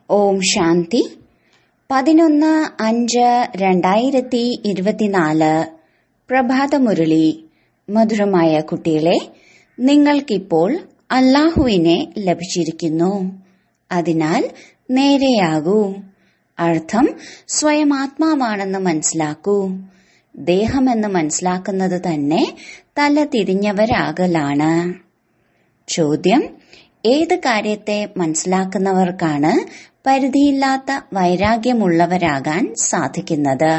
ഓം ശാന്തി പതിനൊന്ന് അഞ്ച് രണ്ടായിരത്തി ഇരുപത്തിനാല് പ്രഭാതമുരളി മധുരമായ കുട്ടികളെ നിങ്ങൾക്കിപ്പോൾ അല്ലാഹുവിനെ ലഭിച്ചിരിക്കുന്നു അതിനാൽ നേരെയാകൂ അർത്ഥം സ്വയം ആത്മാവാണെന്ന് മനസ്സിലാക്കൂ ദേഹമെന്ന് മനസ്സിലാക്കുന്നത് തന്നെ തല തിരിഞ്ഞവരാകലാണ് ചോദ്യം ഏത് കാര്യത്തെ മനസ്സിലാക്കുന്നവർക്കാണ് പരിധിയില്ലാത്ത വൈരാഗ്യമുള്ളവരാകാൻ സാധിക്കുന്നത്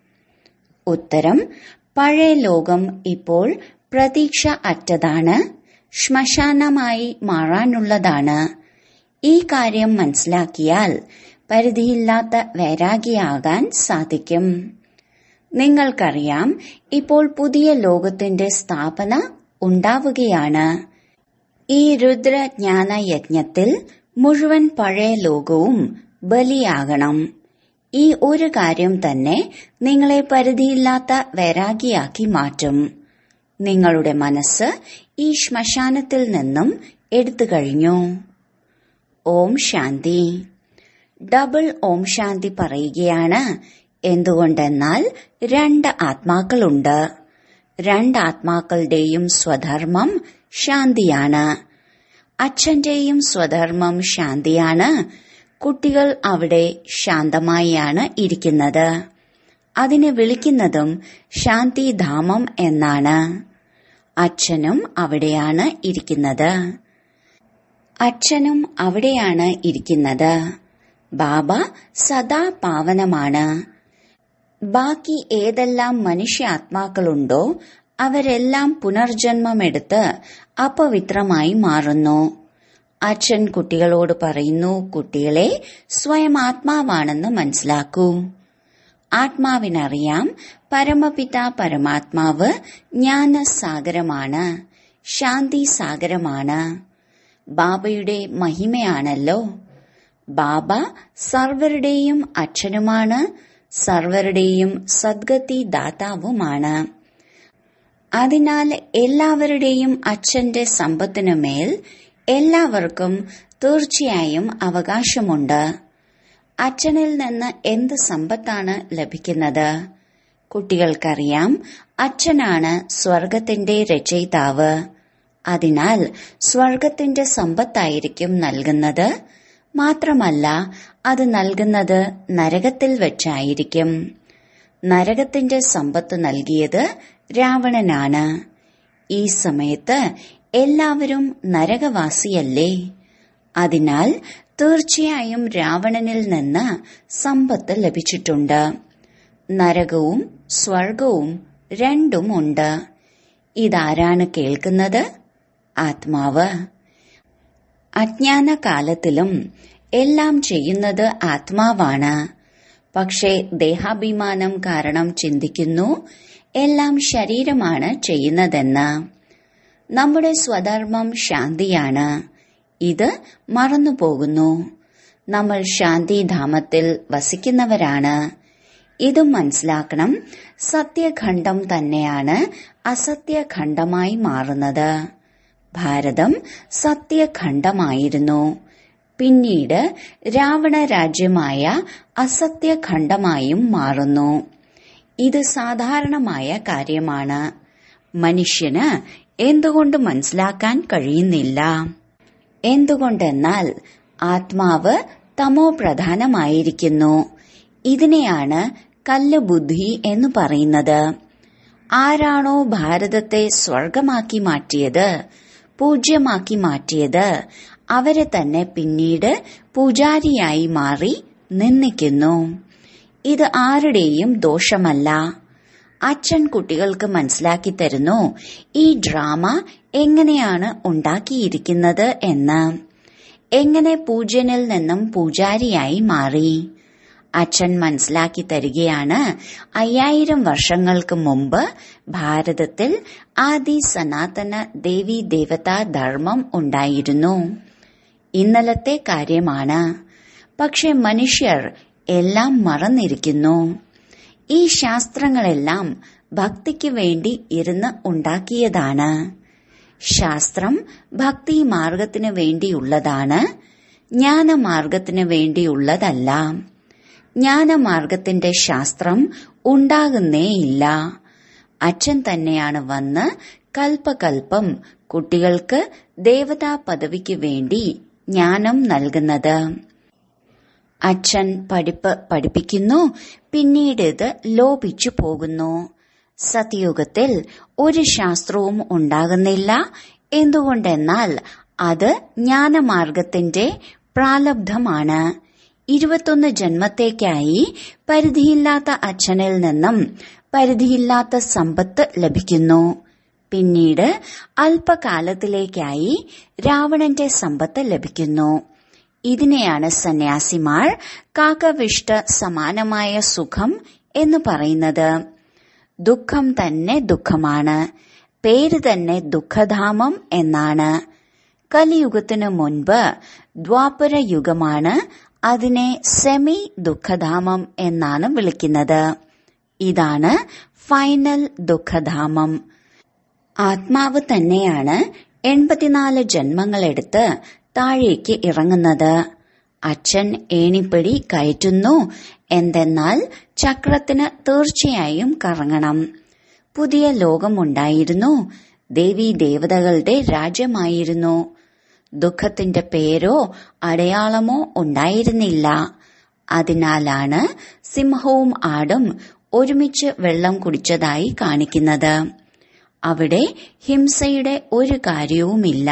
ഉത്തരം പഴയ ലോകം ഇപ്പോൾ പ്രതീക്ഷ അറ്റതാണ് ശ്മശാനമായി മാറാനുള്ളതാണ് ഈ കാര്യം മനസ്സിലാക്കിയാൽ പരിധിയില്ലാത്ത വൈരാഗിയാകാൻ സാധിക്കും നിങ്ങൾക്കറിയാം ഇപ്പോൾ പുതിയ ലോകത്തിന്റെ സ്ഥാപന ഉണ്ടാവുകയാണ് ഈ രുദ്രജ്ഞാന യജ്ഞത്തിൽ മുഴുവൻ പഴയ ലോകവും ബലിയാകണം ഈ ഒരു കാര്യം തന്നെ നിങ്ങളെ പരിധിയില്ലാത്ത വൈരാഗിയാക്കി മാറ്റും നിങ്ങളുടെ മനസ്സ് ഈ ശ്മശാനത്തിൽ നിന്നും എടുത്തു കഴിഞ്ഞു ഓം ശാന്തി ഡബിൾ ഓം ശാന്തി പറയുകയാണ് എന്തുകൊണ്ടെന്നാൽ രണ്ട് ആത്മാക്കളുണ്ട് രണ്ട് ആത്മാക്കളുടെയും സ്വധർമ്മം ശാന്തിയാണ് അച്ഛന്റെയും സ്വധർമ്മം ശാന്തിയാണ് കുട്ടികൾ അവിടെ ശാന്തമായാണ് ഇരിക്കുന്നത് അതിനെ വിളിക്കുന്നതും ശാന്തിധാമം എന്നാണ് അച്ഛനും അവിടെയാണ് ഇരിക്കുന്നത് അച്ഛനും അവിടെയാണ് ഇരിക്കുന്നത് ബാബ സദാ പാവനമാണ് ബാക്കി ഏതെല്ലാം മനുഷ്യാത്മാക്കളുണ്ടോ അവരെല്ലാം പുനർജന്മമെടുത്ത് അപവിത്രമായി മാറുന്നു അച്ഛൻ കുട്ടികളോട് പറയുന്നു കുട്ടികളെ സ്വയം ആത്മാവാണെന്ന് മനസ്സിലാക്കൂ ആത്മാവിനറിയാം പരമപിത പരമാത്മാവ് ജ്ഞാനസാഗരമാണ് ശാന്തി സാഗരമാണ് ബാബയുടെ മഹിമയാണല്ലോ ബാബ സർവരുടെയും അച്ഛനുമാണ് സർവരുടെയും സദ്ഗതി ദാതാവുമാണ് അതിനാൽ എല്ലാവരുടെയും അച്ഛന്റെ സമ്പത്തിനുമേൽ എല്ലാവർക്കും തീർച്ചയായും അവകാശമുണ്ട് അച്ഛനിൽ നിന്ന് എന്ത് സമ്പത്താണ് ലഭിക്കുന്നത് കുട്ടികൾക്കറിയാം അച്ഛനാണ് സ്വർഗത്തിന്റെ രചയിതാവ് അതിനാൽ സ്വർഗത്തിന്റെ സമ്പത്തായിരിക്കും നൽകുന്നത് മാത്രമല്ല അത് നൽകുന്നത് നരകത്തിൽ വെച്ചായിരിക്കും നരകത്തിന്റെ സമ്പത്ത് നൽകിയത് രാവണനാണ് ഈ സമയത്ത് എല്ലാവരും നരകവാസിയല്ലേ അതിനാൽ തീർച്ചയായും രാവണനിൽ നിന്ന് സമ്പത്ത് ലഭിച്ചിട്ടുണ്ട് നരകവും സ്വർഗവും രണ്ടും ഉണ്ട് ഇതാരാണ് കേൾക്കുന്നത് ആത്മാവ് അജ്ഞാനകാലത്തിലും എല്ലാം ചെയ്യുന്നത് ആത്മാവാണ് പക്ഷേ ദേഹാഭിമാനം കാരണം ചിന്തിക്കുന്നു എല്ലാം ശരീരമാണ് ചെയ്യുന്നതെന്ന് നമ്മുടെ സ്വധർമ്മം ശാന്തിയാണ് ഇത് മറന്നുപോകുന്നു നമ്മൾ ശാന്തിധാമത്തിൽ വസിക്കുന്നവരാണ് ഇതും മനസ്സിലാക്കണം സത്യഖണ്ഡം തന്നെയാണ് അസത്യഖണ്ഡമായി മാറുന്നത് ഭാരതം സത്യഖണ്ഡമായിരുന്നു പിന്നീട് രാവണ രാജ്യമായ അസത്യഖണ്ഡമായും മാറുന്നു ഇത് സാധാരണമായ കാര്യമാണ് മനുഷ്യന് എന്തുകൊണ്ട് മനസ്സിലാക്കാൻ കഴിയുന്നില്ല എന്തുകൊണ്ടെന്നാൽ ആത്മാവ് തമോ പ്രധാനമായിരിക്കുന്നു ഇതിനെയാണ് കല്ല് ബുദ്ധി എന്ന് പറയുന്നത് ആരാണോ ഭാരതത്തെ സ്വർഗമാക്കി മാറ്റിയത് പൂജ്യമാക്കി മാറ്റിയത് അവരെ തന്നെ പിന്നീട് പൂജാരിയായി മാറി നിന്ദിക്കുന്നു ഇത് ആരുടെയും ദോഷമല്ല അച്ഛൻ കുട്ടികൾക്ക് മനസ്സിലാക്കി തരുന്നു ഈ ഡ്രാമ എങ്ങനെയാണ് ഉണ്ടാക്കിയിരിക്കുന്നത് എന്ന് എങ്ങനെ പൂജ്യനിൽ നിന്നും പൂജാരിയായി മാറി അച്ഛൻ മനസ്സിലാക്കി തരികയാണ് അയ്യായിരം വർഷങ്ങൾക്ക് മുമ്പ് ഭാരതത്തിൽ ആദി സനാതന ദേവി ദേവതാ ധർമ്മം ഉണ്ടായിരുന്നു ഇന്നലത്തെ കാര്യമാണ് പക്ഷെ മനുഷ്യർ എല്ലാം മറന്നിരിക്കുന്നു ഈ ശാസ്ത്രങ്ങളെല്ലാം ഭക്തിക്ക് വേണ്ടി ഇരുന്ന് ഉണ്ടാക്കിയതാണ് ശാസ്ത്രം ഭക്തി മാർഗത്തിനു വേണ്ടിയുള്ളതാണ് ജ്ഞാനമാർഗത്തിന് വേണ്ടിയുള്ളതല്ല ജ്ഞാനമാർഗത്തിന്റെ ശാസ്ത്രം ഉണ്ടാകുന്നേയില്ല അച്ഛൻ തന്നെയാണ് വന്ന് കൽപ്പകൽപ്പം കുട്ടികൾക്ക് ദേവതാ പദവിക്ക് വേണ്ടി ജ്ഞാനം നൽകുന്നത് അച്ഛൻ പഠിപ്പ് പഠിപ്പിക്കുന്നു പിന്നീട് ഇത് ലോപിച്ചു പോകുന്നു സത്യയുഗത്തിൽ ഒരു ശാസ്ത്രവും ഉണ്ടാകുന്നില്ല എന്തുകൊണ്ടെന്നാൽ അത് ജ്ഞാനമാർഗത്തിന്റെ പ്രാലബ്ധമാണ് ഇരുപത്തൊന്ന് ജന്മത്തേക്കായി പരിധിയില്ലാത്ത അച്ഛനിൽ നിന്നും പരിധിയില്ലാത്ത സമ്പത്ത് ലഭിക്കുന്നു പിന്നീട് അല്പകാലത്തിലേക്കായി രാവണന്റെ സമ്പത്ത് ലഭിക്കുന്നു ഇതിനെയാണ് സന്യാസിമാർ കാക്കവിഷ്ട സമാനമായ സുഖം എന്ന് പറയുന്നത് ദുഃഖം തന്നെ ദുഃഖമാണ് പേര് തന്നെ ദുഃഖധാമം എന്നാണ് കലിയുഗത്തിനു മുൻപ് ദ്വാപര യുഗമാണ് അതിനെ സെമി ദുഃഖധാമം എന്നാണ് വിളിക്കുന്നത് ഇതാണ് ഫൈനൽ ദുഃഖധാമം ആത്മാവ് തന്നെയാണ് എൺപത്തിനാല് ജന്മങ്ങളെടുത്ത് താഴേക്ക് ഇറങ്ങുന്നത് അച്ഛൻ ഏണിപ്പടി കയറ്റുന്നു എന്തെന്നാൽ ചക്രത്തിന് തീർച്ചയായും കറങ്ങണം പുതിയ ലോകമുണ്ടായിരുന്നു ദേവീ ദേവതകളുടെ രാജ്യമായിരുന്നു ദുഃഖത്തിന്റെ പേരോ അടയാളമോ ഉണ്ടായിരുന്നില്ല അതിനാലാണ് സിംഹവും ആടും ഒരുമിച്ച് വെള്ളം കുടിച്ചതായി കാണിക്കുന്നത് അവിടെ ഹിംസയുടെ ഒരു കാര്യവുമില്ല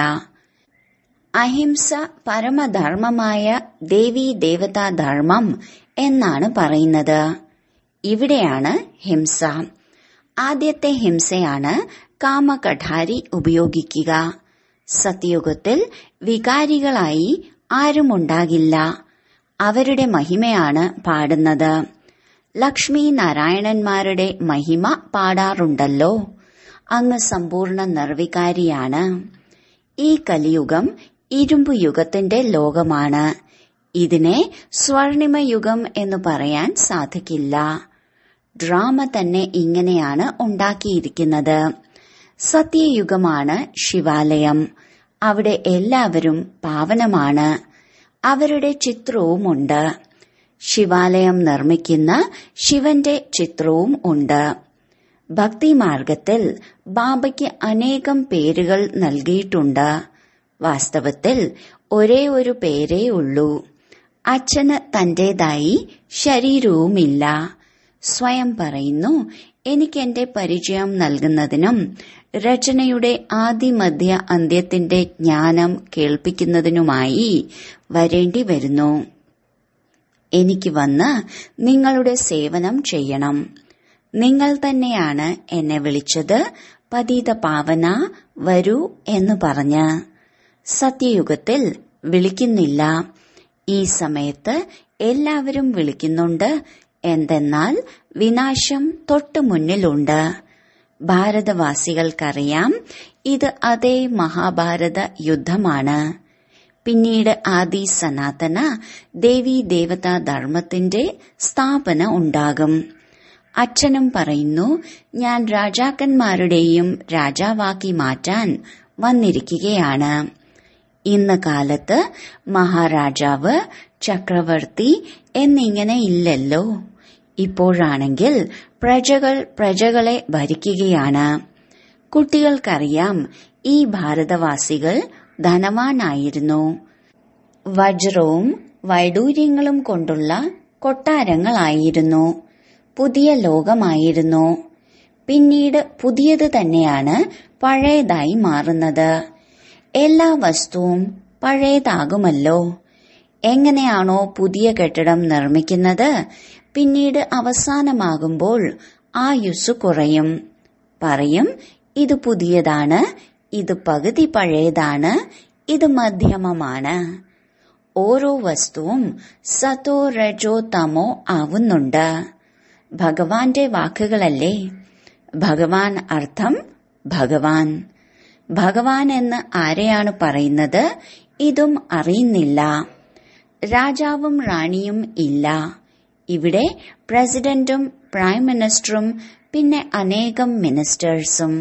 അഹിംസ പരമധർമ്മമായ ദേവീ ദേവതാ ധർമ്മം എന്നാണ് പറയുന്നത് ഇവിടെയാണ് ഹിംസ ആദ്യത്തെ ഹിംസയാണ് കാമകഠാരി ഉപയോഗിക്കുക സത്യയുഗത്തിൽ വികാരികളായി ആരുമുണ്ടാകില്ല അവരുടെ മഹിമയാണ് പാടുന്നത് ലക്ഷ്മി നാരായണന്മാരുടെ മഹിമ പാടാറുണ്ടല്ലോ അങ്ങ് സമ്പൂർണ്ണ നിർവികാരിയാണ് ഈ കലിയുഗം ഇരുമ്പു യുഗത്തിന്റെ ലോകമാണ് ഇതിനെ സ്വർണിമയുഗം എന്ന് പറയാൻ സാധിക്കില്ല ഡ്രാമ തന്നെ ഇങ്ങനെയാണ് ഉണ്ടാക്കിയിരിക്കുന്നത് സത്യയുഗമാണ് ശിവാലയം അവിടെ എല്ലാവരും പാവനമാണ് അവരുടെ ചിത്രവുമുണ്ട് ശിവാലയം നിർമ്മിക്കുന്ന ശിവന്റെ ചിത്രവും ഉണ്ട് ഭക്തിമാർഗത്തിൽ ബാബയ്ക്ക് അനേകം പേരുകൾ നൽകിയിട്ടുണ്ട് വാസ്തവത്തിൽ ഒരേ ഒരു പേരേ ഉള്ളൂ അച്ഛന് തന്റേതായി ശരീരവുമില്ല സ്വയം പറയുന്നു എനിക്ക് എന്റെ പരിചയം നൽകുന്നതിനും രചനയുടെ ആദിമധ്യ അന്ത്യത്തിന്റെ ജ്ഞാനം കേൾപ്പിക്കുന്നതിനുമായി വരേണ്ടി വരുന്നു എനിക്ക് വന്ന് നിങ്ങളുടെ സേവനം ചെയ്യണം നിങ്ങൾ തന്നെയാണ് എന്നെ വിളിച്ചത് പതീത പാവന വരൂ എന്ന് പറഞ്ഞ് സത്യയുഗത്തിൽ വിളിക്കുന്നില്ല ഈ സമയത്ത് എല്ലാവരും വിളിക്കുന്നുണ്ട് എന്തെന്നാൽ വിനാശം തൊട്ടു മുന്നിലുണ്ട് ഭാരതവാസികൾക്കറിയാം ഇത് അതേ മഹാഭാരത യുദ്ധമാണ് പിന്നീട് ആദി സനാതന ദേവീ ദേവതാ ധർമ്മത്തിന്റെ സ്ഥാപന ഉണ്ടാകും അച്ഛനും പറയുന്നു ഞാൻ രാജാക്കന്മാരുടെയും രാജാവാക്കി മാറ്റാൻ വന്നിരിക്കുകയാണ് ഇന്ന് കാലത്ത് മഹാരാജാവ് ചക്രവർത്തി എന്നിങ്ങനെ ഇല്ലല്ലോ ഇപ്പോഴാണെങ്കിൽ പ്രജകൾ പ്രജകളെ ഭരിക്കുകയാണ് കുട്ടികൾക്കറിയാം ഈ ഭാരതവാസികൾ ധനവാനായിരുന്നു വജ്രവും വൈഡൂര്യങ്ങളും കൊണ്ടുള്ള കൊട്ടാരങ്ങളായിരുന്നു പുതിയ ലോകമായിരുന്നു പിന്നീട് പുതിയത് തന്നെയാണ് പഴയതായി മാറുന്നത് എല്ലാ വസ്തുവും പഴയതാകുമല്ലോ എങ്ങനെയാണോ പുതിയ കെട്ടിടം നിർമ്മിക്കുന്നത് പിന്നീട് അവസാനമാകുമ്പോൾ ആയുസ് കുറയും പറയും ഇത് പുതിയതാണ് ഇത് പകുതി പഴയതാണ് ഇത് മധ്യമമാണ് ഓരോ വസ്തുവും സതോ രജോ തമോ ആവുന്നുണ്ട് ഭഗവാന്റെ വാക്കുകളല്ലേ ഭഗവാൻ അർത്ഥം ഭഗവാൻ ഭഗവാൻ എന്ന് ആരെയാണ് പറയുന്നത് ഇതും അറിയുന്നില്ല രാജാവും റാണിയും ഇല്ല ഇവിടെ പ്രസിഡന്റും പ്രൈം മിനിസ്റ്ററും പിന്നെ അനേകം മിനിസ്റ്റേഴ്സും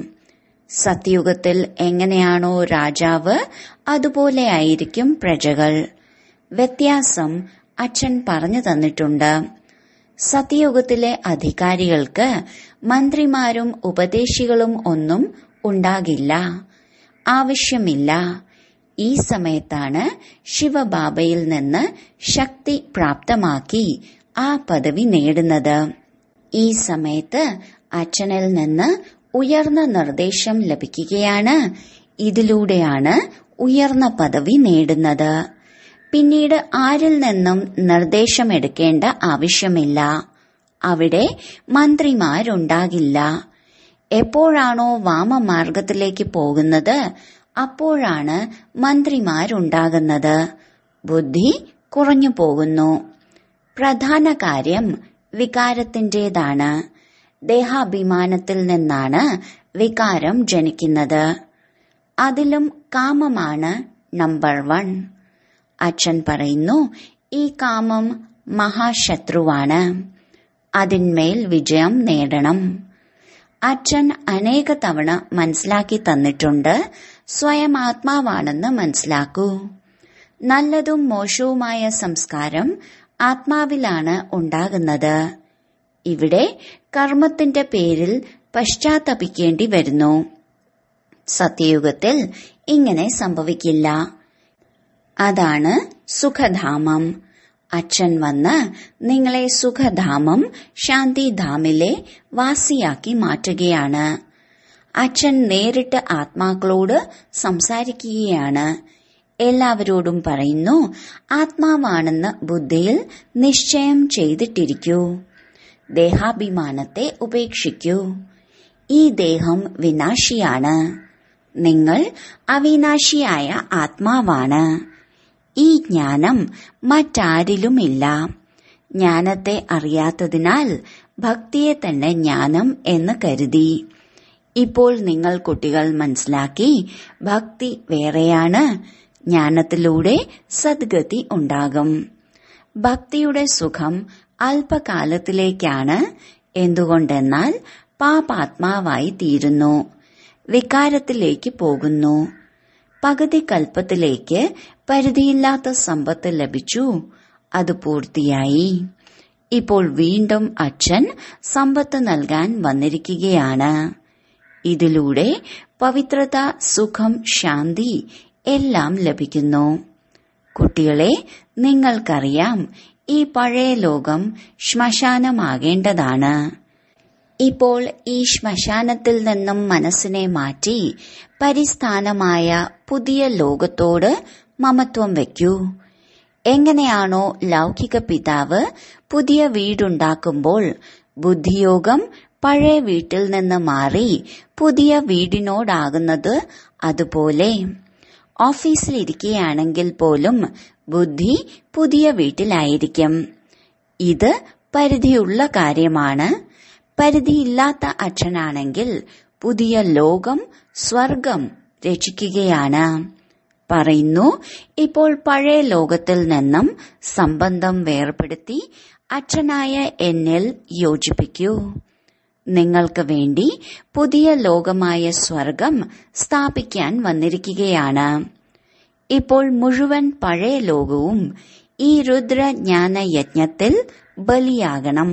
സത്യയുഗത്തിൽ എങ്ങനെയാണോ രാജാവ് അതുപോലെയായിരിക്കും പ്രജകൾ വ്യത്യാസം അച്ഛൻ പറഞ്ഞു തന്നിട്ടുണ്ട് സത്യയുഗത്തിലെ അധികാരികൾക്ക് മന്ത്രിമാരും ഉപദേശികളും ഒന്നും ഉണ്ടാകില്ല ആവശ്യമില്ല ഈ സമയത്താണ് ശിവബാബയിൽ നിന്ന് ശക്തി പ്രാപ്തമാക്കി ആ പദവി നേടുന്നത് ഈ സമയത്ത് അച്ഛനിൽ നിന്ന് ഉയർന്ന നിർദ്ദേശം ലഭിക്കുകയാണ് ഇതിലൂടെയാണ് ഉയർന്ന പദവി നേടുന്നത് പിന്നീട് ആരിൽ നിന്നും നിർദ്ദേശമെടുക്കേണ്ട ആവശ്യമില്ല അവിടെ മന്ത്രിമാരുണ്ടാകില്ല എപ്പോഴാണോ വാമമാർഗത്തിലേക്ക് പോകുന്നത് അപ്പോഴാണ് മന്ത്രിമാരുണ്ടാകുന്നത് ബുദ്ധി കുറഞ്ഞു പോകുന്നു പ്രധാന കാര്യം വികാരത്തിന്റേതാണ് ദേഹാഭിമാനത്തിൽ നിന്നാണ് വികാരം ജനിക്കുന്നത് അതിലും കാമമാണ് നമ്പർ വൺ അച്ഛൻ പറയുന്നു ഈ കാമം മഹാശത്രുവാണ് അതിന്മേൽ വിജയം നേടണം അച്ഛൻ അനേക തവണ മനസ്സിലാക്കി തന്നിട്ടുണ്ട് സ്വയം ആത്മാവാണെന്ന് മനസ്സിലാക്കൂ നല്ലതും മോശവുമായ സംസ്കാരം ആത്മാവിലാണ് ഉണ്ടാകുന്നത് ഇവിടെ കർമ്മത്തിന്റെ പേരിൽ പശ്ചാത്തപിക്കേണ്ടി വരുന്നു സത്യയുഗത്തിൽ ഇങ്ങനെ സംഭവിക്കില്ല അതാണ് സുഖധാമം അച്ഛൻ വന്ന് നിങ്ങളെ സുഖധാമം ശാന്തിധാമിലെ വാസിയാക്കി മാറ്റുകയാണ് അച്ഛൻ നേരിട്ട് ആത്മാക്കളോട് സംസാരിക്കുകയാണ് എല്ലാവരോടും പറയുന്നു ആത്മാവാണെന്ന് ബുദ്ധിയിൽ നിശ്ചയം ചെയ്തിട്ടിരിക്കൂ ദേഹാഭിമാനത്തെ ഉപേക്ഷിക്കൂ ഈ ദേഹം വിനാശിയാണ് നിങ്ങൾ അവിനാശിയായ ആത്മാവാണ് ഈ ജ്ഞാനം മറ്റാരിലുമില്ല ജ്ഞാനത്തെ അറിയാത്തതിനാൽ ഭക്തിയെ തന്നെ ജ്ഞാനം എന്ന് കരുതി ഇപ്പോൾ നിങ്ങൾ കുട്ടികൾ മനസ്സിലാക്കി ഭക്തി വേറെയാണ് ജ്ഞാനത്തിലൂടെ സദ്ഗതി ഉണ്ടാകും ഭക്തിയുടെ സുഖം അല്പകാലത്തിലേക്കാണ് എന്തുകൊണ്ടെന്നാൽ പാപാത്മാവായി തീരുന്നു വികാരത്തിലേക്ക് പോകുന്നു പകുതി കൽപ്പത്തിലേക്ക് പരിധിയില്ലാത്ത സമ്പത്ത് ലഭിച്ചു അത് പൂർത്തിയായി ഇപ്പോൾ വീണ്ടും അച്ഛൻ സമ്പത്ത് നൽകാൻ വന്നിരിക്കുകയാണ് ഇതിലൂടെ പവിത്രത സുഖം ശാന്തി എല്ലാം ലഭിക്കുന്നു കുട്ടികളെ നിങ്ങൾക്കറിയാം ഈ പഴയ ലോകം ശ്മശാനമാകേണ്ടതാണ് ഇപ്പോൾ ഈ ശ്മശാനത്തിൽ നിന്നും മനസ്സിനെ മാറ്റി പരിസ്ഥാനമായ പുതിയ ലോകത്തോട് മമത്വം വയ്ക്കൂ എങ്ങനെയാണോ ലൗകിക പിതാവ് പുതിയ വീടുണ്ടാക്കുമ്പോൾ ബുദ്ധിയോഗം പഴയ വീട്ടിൽ നിന്ന് മാറി പുതിയ വീടിനോടാകുന്നത് അതുപോലെ ഓഫീസിലിരിക്കുകയാണെങ്കിൽ പോലും ബുദ്ധി പുതിയ വീട്ടിലായിരിക്കും ഇത് പരിധിയുള്ള കാര്യമാണ് പരിധിയില്ലാത്ത അച്ഛനാണെങ്കിൽ പുതിയ ലോകം സ്വർഗം രചിക്കുകയാണ് പറയുന്നു ഇപ്പോൾ പഴയ ലോകത്തിൽ നിന്നും സംബന്ധം വേർപെടുത്തി അച്ഛനായ എന്നിൽ യോജിപ്പിക്കൂ നിങ്ങൾക്ക് വേണ്ടി പുതിയ ലോകമായ സ്വർഗം സ്ഥാപിക്കാൻ വന്നിരിക്കുകയാണ് ഇപ്പോൾ മുഴുവൻ പഴയ ലോകവും ഈ രുദ്രജ്ഞാന യജ്ഞത്തിൽ ബലിയാകണം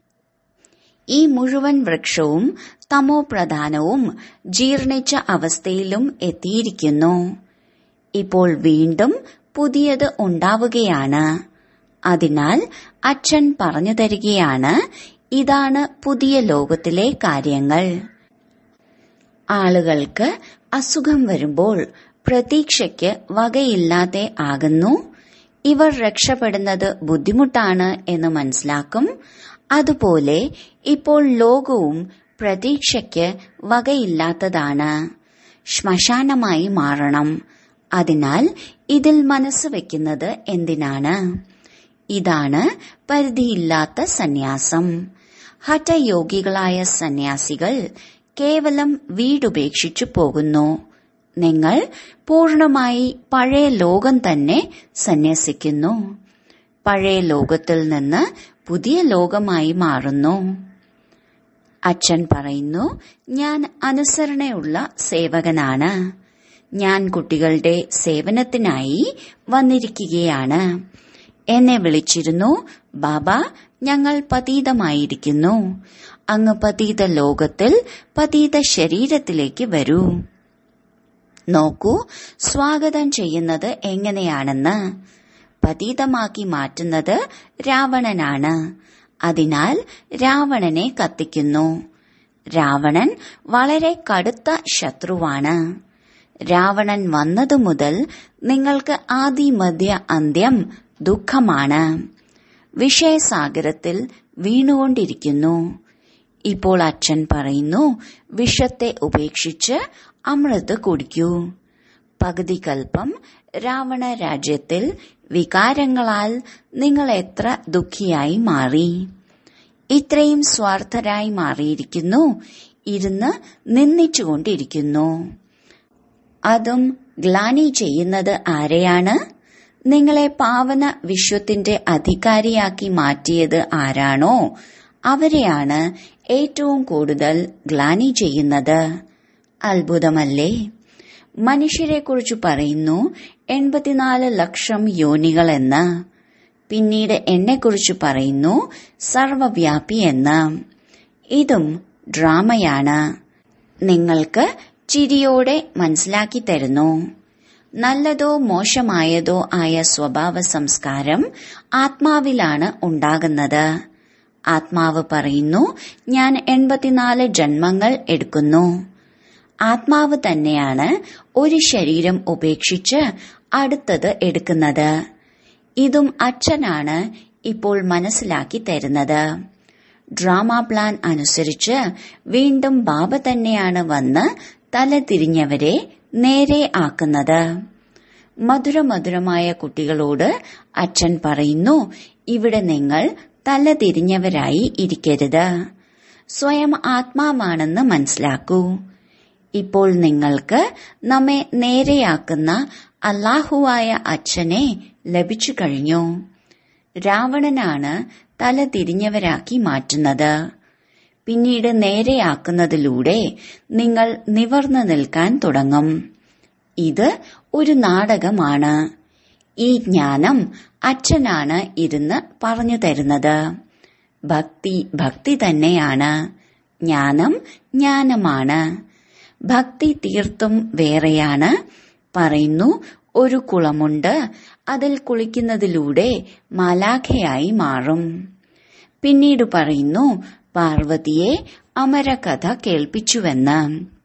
ഈ മുഴുവൻ വൃക്ഷവും തമോ പ്രധാനവും ജീർണിച്ച അവസ്ഥയിലും എത്തിയിരിക്കുന്നു ഇപ്പോൾ വീണ്ടും പുതിയത് ഉണ്ടാവുകയാണ് അതിനാൽ അച്ഛൻ പറഞ്ഞു തരികയാണ് ഇതാണ് പുതിയ ലോകത്തിലെ കാര്യങ്ങൾ ആളുകൾക്ക് അസുഖം വരുമ്പോൾ പ്രതീക്ഷയ്ക്ക് വകയില്ലാതെ ആകുന്നു ഇവർ രക്ഷപ്പെടുന്നത് ബുദ്ധിമുട്ടാണ് എന്ന് മനസ്സിലാക്കും അതുപോലെ ഇപ്പോൾ ലോകവും പ്രതീക്ഷയ്ക്ക് വകയില്ലാത്തതാണ് ശ്മശാനമായി മാറണം അതിനാൽ ഇതിൽ മനസ്സ് വെക്കുന്നത് എന്തിനാണ് ഇതാണ് പരിധിയില്ലാത്ത സന്യാസം ഹഠയോഗികളായ സന്യാസികൾ കേവലം വീടുപേക്ഷിച്ചു പോകുന്നു നിങ്ങൾ പൂർണമായി പഴയ ലോകം തന്നെ സന്യസിക്കുന്നു പഴയ ലോകത്തിൽ നിന്ന് പുതിയ ലോകമായി മാറുന്നു അച്ഛൻ പറയുന്നു ഞാൻ അനുസരണയുള്ള സേവകനാണ് ഞാൻ കുട്ടികളുടെ സേവനത്തിനായി വന്നിരിക്കുകയാണ് എന്നെ വിളിച്ചിരുന്നു ബാബ ഞങ്ങൾ പതീതമായിരിക്കുന്നു അങ്ങ് പതീത ലോകത്തിൽ പതീത ശരീരത്തിലേക്ക് വരൂ നോക്കൂ സ്വാഗതം ചെയ്യുന്നത് എങ്ങനെയാണെന്ന് പതീതമാക്കി മാറ്റുന്നത് രാവണനാണ് അതിനാൽ രാവണനെ കത്തിക്കുന്നു രാവണൻ വളരെ കടുത്ത ശത്രുവാണ് രാവണൻ വന്നതു മുതൽ നിങ്ങൾക്ക് ആദി മധ്യ അന്ത്യം ദുഃഖമാണ് വിഷയസാഗരത്തിൽ വീണുകൊണ്ടിരിക്കുന്നു ഇപ്പോൾ അച്ഛൻ പറയുന്നു വിഷത്തെ ഉപേക്ഷിച്ച് അമൃത് കുടിക്കൂ പകുതി കൽപ്പം രാവണ രാജ്യത്തിൽ വികാരങ്ങളാൽ നിങ്ങൾ എത്ര ദുഃഖിയായി മാറി ഇത്രയും സ്വാർത്ഥരായി മാറിയിരിക്കുന്നു ഇരുന്ന് നിന്ദിച്ചുകൊണ്ടിരിക്കുന്നു അതും ഗ്ലാനി ചെയ്യുന്നത് ആരെയാണ് നിങ്ങളെ പാവന വിശ്വത്തിന്റെ അധികാരിയാക്കി മാറ്റിയത് ആരാണോ അവരെയാണ് ഏറ്റവും കൂടുതൽ ഗ്ലാനി ചെയ്യുന്നത് അത്ഭുതമല്ലേ മനുഷ്യരെക്കുറിച്ച് പറയുന്നു എൺപത്തിനാല് ലക്ഷം യോനികൾ എന്ന് പിന്നീട് എന്നെക്കുറിച്ച് പറയുന്നു സർവവ്യാപി എന്ന് ഇതും ഡ്രാമയാണ് നിങ്ങൾക്ക് ചിരിയോടെ മനസ്സിലാക്കി തരുന്നു നല്ലതോ മോശമായതോ ആയ സ്വഭാവ സംസ്കാരം ആത്മാവിലാണ് ഉണ്ടാകുന്നത് ആത്മാവ് പറയുന്നു ഞാൻ എൺപത്തിനാല് ജന്മങ്ങൾ എടുക്കുന്നു ആത്മാവ് തന്നെയാണ് ഒരു ശരീരം ഉപേക്ഷിച്ച് അടുത്തത് എടുക്കുന്നത് ഇതും അച്ഛനാണ് ഇപ്പോൾ മനസ്സിലാക്കി തരുന്നത് ഡ്രാമ പ്ലാൻ അനുസരിച്ച് വീണ്ടും ബാബ തന്നെയാണ് വന്ന് തല തിരിഞ്ഞവരെ നേരെ ആക്കുന്നത് മധുരമധുരമായ കുട്ടികളോട് അച്ഛൻ പറയുന്നു ഇവിടെ നിങ്ങൾ തല തിരിഞ്ഞവരായി ഇരിക്കരുത് സ്വയം ആത്മാവാണെന്ന് മനസ്സിലാക്കൂ ഇപ്പോൾ നിങ്ങൾക്ക് നമ്മെ നേരെയാക്കുന്ന അല്ലാഹുവായ അച്ഛനെ ലഭിച്ചു കഴിഞ്ഞു രാവണനാണ് തല തിരിഞ്ഞവരാക്കി മാറ്റുന്നത് പിന്നീട് നേരെയാക്കുന്നതിലൂടെ നിങ്ങൾ നിവർന്നു നിൽക്കാൻ തുടങ്ങും ഇത് ഒരു നാടകമാണ് ഈ ജ്ഞാനം അച്ഛനാണ് ഇരുന്ന് പറഞ്ഞു തരുന്നത് ഭക്തി ഭക്തി തന്നെയാണ് ജ്ഞാനം ജ്ഞാനമാണ് ഭക്തി തീർത്തും വേറെയാണ് പറയുന്നു ഒരു കുളമുണ്ട് അതിൽ കുളിക്കുന്നതിലൂടെ മാലാഖയായി മാറും പിന്നീട് പറയുന്നു പാർവതിയെ അമരകഥ കേൾപ്പിച്ചുവെന്ന്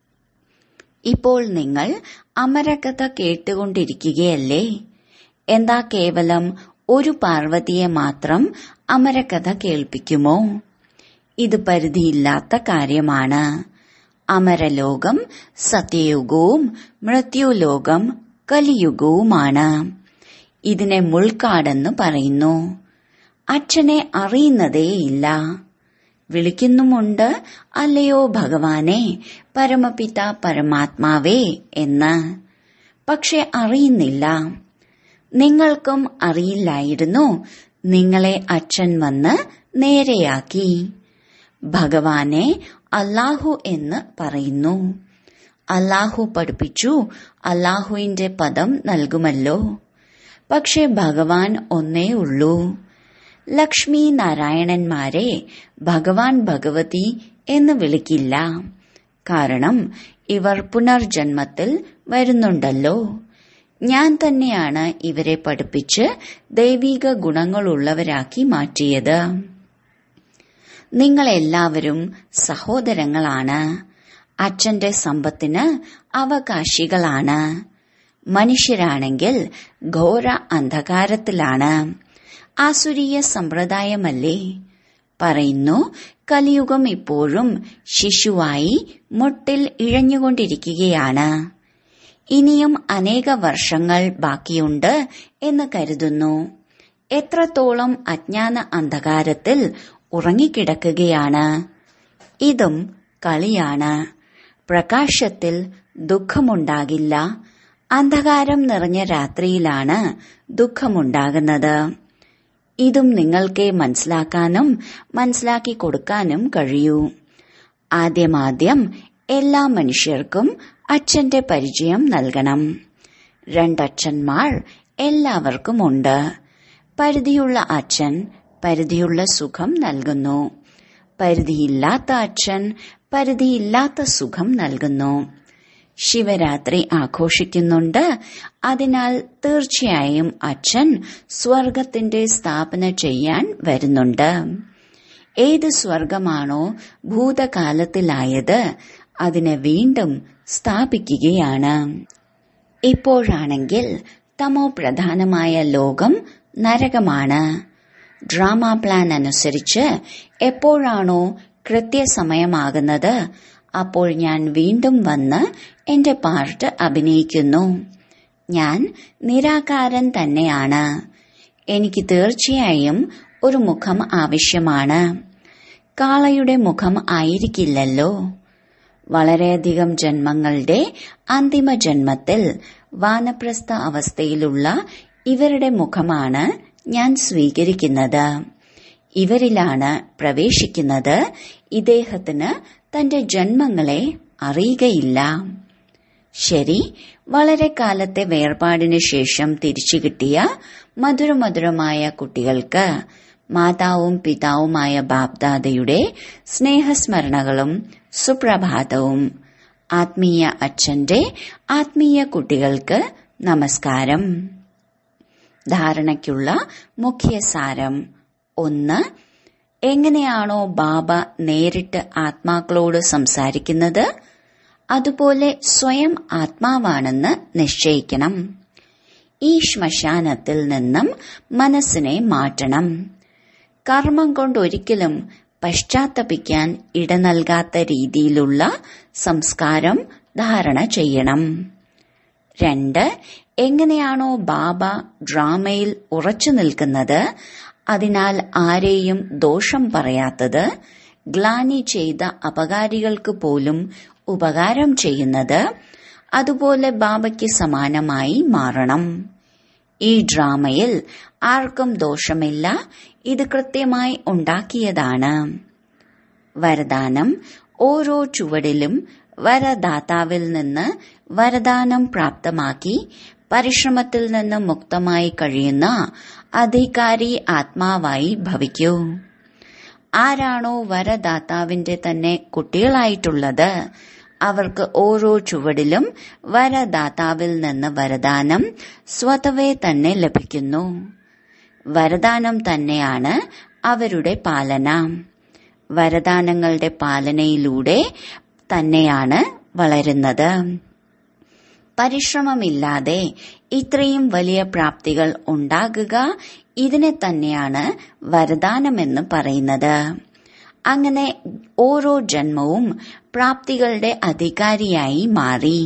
ഇപ്പോൾ നിങ്ങൾ അമരകഥ കേട്ടുകൊണ്ടിരിക്കുകയല്ലേ എന്താ കേവലം ഒരു പാർവതിയെ മാത്രം അമരകഥ കേൾപ്പിക്കുമോ ഇത് പരിധിയില്ലാത്ത കാര്യമാണ് അമരലോകം സത്യയുഗവും മൃത്യുലോകം കലിയുഗവുമാണ് ഇതിനെ മുൾക്കാടെന്ന് പറയുന്നു അച്ഛനെ അറിയുന്നതേയില്ല വിളിക്കുന്നുമുണ്ട് അല്ലയോ ഭഗവാനെ പരമപിത പരമാത്മാവേ എന്ന് പക്ഷെ അറിയുന്നില്ല നിങ്ങൾക്കും അറിയില്ലായിരുന്നു നിങ്ങളെ അച്ഛൻ വന്ന് നേരെയാക്കി ഭഗവാനെ അല്ലാഹു എന്ന് പറയുന്നു അല്ലാഹു പഠിപ്പിച്ചു അല്ലാഹുവിന്റെ പദം നൽകുമല്ലോ പക്ഷെ ഭഗവാൻ ഒന്നേ ഉള്ളൂ ലക്ഷ്മി നാരായണന്മാരെ ഭഗവാൻ ഭഗവതി എന്ന് വിളിക്കില്ല കാരണം ഇവർ പുനർജന്മത്തിൽ വരുന്നുണ്ടല്ലോ ഞാൻ തന്നെയാണ് ഇവരെ പഠിപ്പിച്ച് ദൈവിക ഗുണങ്ങളുള്ളവരാക്കി മാറ്റിയത് നിങ്ങളെല്ലാവരും സഹോദരങ്ങളാണ് അച്ഛന്റെ സമ്പത്തിന് അവകാശികളാണ് മനുഷ്യരാണെങ്കിൽ ഘോര അന്ധകാരത്തിലാണ് ആസുരീയ സമ്പ്രദായമല്ലേ പറയുന്നു കലിയുഗം ഇപ്പോഴും ശിശുവായി മുട്ടിൽ ഇഴഞ്ഞുകൊണ്ടിരിക്കുകയാണ് ഇനിയും അനേക വർഷങ്ങൾ ബാക്കിയുണ്ട് എന്ന് കരുതുന്നു എത്രത്തോളം അജ്ഞാന അന്ധകാരത്തിൽ ഉറങ്ങിക്കിടക്കുകയാണ് ഇതും കളിയാണ് പ്രകാശത്തിൽ ദുഃഖമുണ്ടാകില്ല അന്ധകാരം നിറഞ്ഞ രാത്രിയിലാണ് ദുഃഖമുണ്ടാകുന്നത് ഇതും നിങ്ങൾക്ക് മനസ്സിലാക്കാനും മനസ്സിലാക്കി കൊടുക്കാനും കഴിയൂ ആദ്യമാദ്യം എല്ലാ മനുഷ്യർക്കും അച്ഛന്റെ പരിചയം നൽകണം രണ്ടച്ഛന്മാർ എല്ലാവർക്കുമുണ്ട് പരിധിയുള്ള അച്ഛൻ പരിധിയുള്ള സുഖം നൽകുന്നു പരിധിയില്ലാത്ത അച്ഛൻ പരിധിയില്ലാത്ത സുഖം നൽകുന്നു ശിവരാത്രി ആഘോഷിക്കുന്നുണ്ട് അതിനാൽ തീർച്ചയായും അച്ഛൻ സ്വർഗത്തിന്റെ സ്ഥാപന ചെയ്യാൻ വരുന്നുണ്ട് ഏത് സ്വർഗമാണോ ഭൂതകാലത്തിലായത് അതിനെ വീണ്ടും സ്ഥാപിക്കുകയാണ് ഇപ്പോഴാണെങ്കിൽ തമോ പ്രധാനമായ ലോകം നരകമാണ് ഡ്രാമ പ്ലാൻ അനുസരിച്ച് എപ്പോഴാണോ കൃത്യസമയമാകുന്നത് അപ്പോൾ ഞാൻ വീണ്ടും വന്ന് എന്റെ പാർട്ട് അഭിനയിക്കുന്നു ഞാൻ നിരാകാരൻ തന്നെയാണ് എനിക്ക് തീർച്ചയായും ഒരു മുഖം ആവശ്യമാണ് കാളയുടെ മുഖം ആയിരിക്കില്ലല്ലോ വളരെയധികം ജന്മങ്ങളുടെ അന്തിമ ജന്മത്തിൽ വാനപ്രസ്ഥ അവസ്ഥയിലുള്ള ഇവരുടെ മുഖമാണ് ഞാൻ സ്വീകരിക്കുന്നത് ഇവരിലാണ് പ്രവേശിക്കുന്നത് ഇദ്ദേഹത്തിന് തന്റെ ജന്മങ്ങളെ അറിയുകയില്ല ശരി വളരെ കാലത്തെ വേർപാടിനു ശേഷം തിരിച്ചു കിട്ടിയ മധുരമധുരമായ കുട്ടികൾക്ക് മാതാവും പിതാവുമായ ബാബ്ദാദയുടെ സ്നേഹസ്മരണകളും സുപ്രഭാതവും ആത്മീയ അച്ഛന്റെ ആത്മീയ കുട്ടികൾക്ക് നമസ്കാരം ധാരണയ്ക്കുള്ള മുഖ്യ സാരം ഒന്ന് എങ്ങനെയാണോ ബാബ നേരിട്ട് ആത്മാക്കളോട് സംസാരിക്കുന്നത് അതുപോലെ സ്വയം ആത്മാവാണെന്ന് നിശ്ചയിക്കണം ഈ ശ്മശാനത്തിൽ നിന്നും മനസ്സിനെ മാറ്റണം കർമ്മം കൊണ്ടൊരിക്കലും പശ്ചാത്തപിക്കാൻ ഇട നൽകാത്ത രീതിയിലുള്ള സംസ്കാരം ധാരണ ചെയ്യണം രണ്ട് എങ്ങനെയാണോ ബാബ ഡ്രാമയിൽ ഉറച്ചു നിൽക്കുന്നത് അതിനാൽ ആരെയും ദോഷം പറയാത്തത് ഗ്ലാനി ചെയ്ത അപകാരികൾക്ക് പോലും ഉപകാരം ചെയ്യുന്നത് അതുപോലെ ബാബയ്ക്ക് സമാനമായി മാറണം ഈ ഡ്രാമയിൽ ആർക്കും ദോഷമില്ല ഇത് കൃത്യമായി ഉണ്ടാക്കിയതാണ് വരദാനം ഓരോ ചുവടിലും വരദാതാവിൽ നിന്ന് വരദാനം പ്രാപ്തമാക്കി പരിശ്രമത്തിൽ നിന്ന് മുക്തമായി കഴിയുന്ന അധികാരി ആത്മാവായി ഭവിക്കൂ ആരാണോ വരദാതാവിന്റെ തന്നെ കുട്ടികളായിട്ടുള്ളത് അവർക്ക് ഓരോ ചുവടിലും വരദാതാവിൽ നിന്ന് വരദാനം സ്വതവേ തന്നെ ലഭിക്കുന്നു വരദാനം തന്നെയാണ് അവരുടെ പാലന വരദാനങ്ങളുടെ പാലനയിലൂടെ തന്നെയാണ് വളരുന്നത് പരിശ്രമമില്ലാതെ ഇത്രയും വലിയ പ്രാപ്തികൾ ഉണ്ടാകുക ഇതിനെ തന്നെയാണ് വരദാനമെന്ന് പറയുന്നത് അങ്ങനെ ഓരോ ജന്മവും പ്രാപ്തികളുടെ അധികാരിയായി മാറി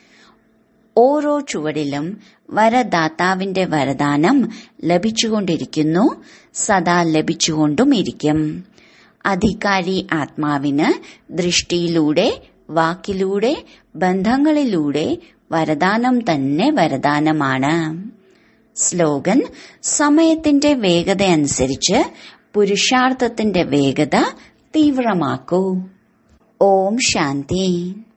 ഓരോ ചുവടിലും വരദാതാവിന്റെ വരദാനം ലഭിച്ചുകൊണ്ടിരിക്കുന്നു സദാ ലഭിച്ചുകൊണ്ടും ഇരിക്കും അധികാരി ആത്മാവിന് ദൃഷ്ടിയിലൂടെ വാക്കിലൂടെ ബന്ധങ്ങളിലൂടെ വരദാനം തന്നെ വരദാനമാണ് സ്ലോഗൻ സമയത്തിന്റെ വേഗത അനുസരിച്ച് പുരുഷാർത്ഥത്തിന്റെ വേഗത തീവ്രമാക്കൂ ഓം ശാന്തി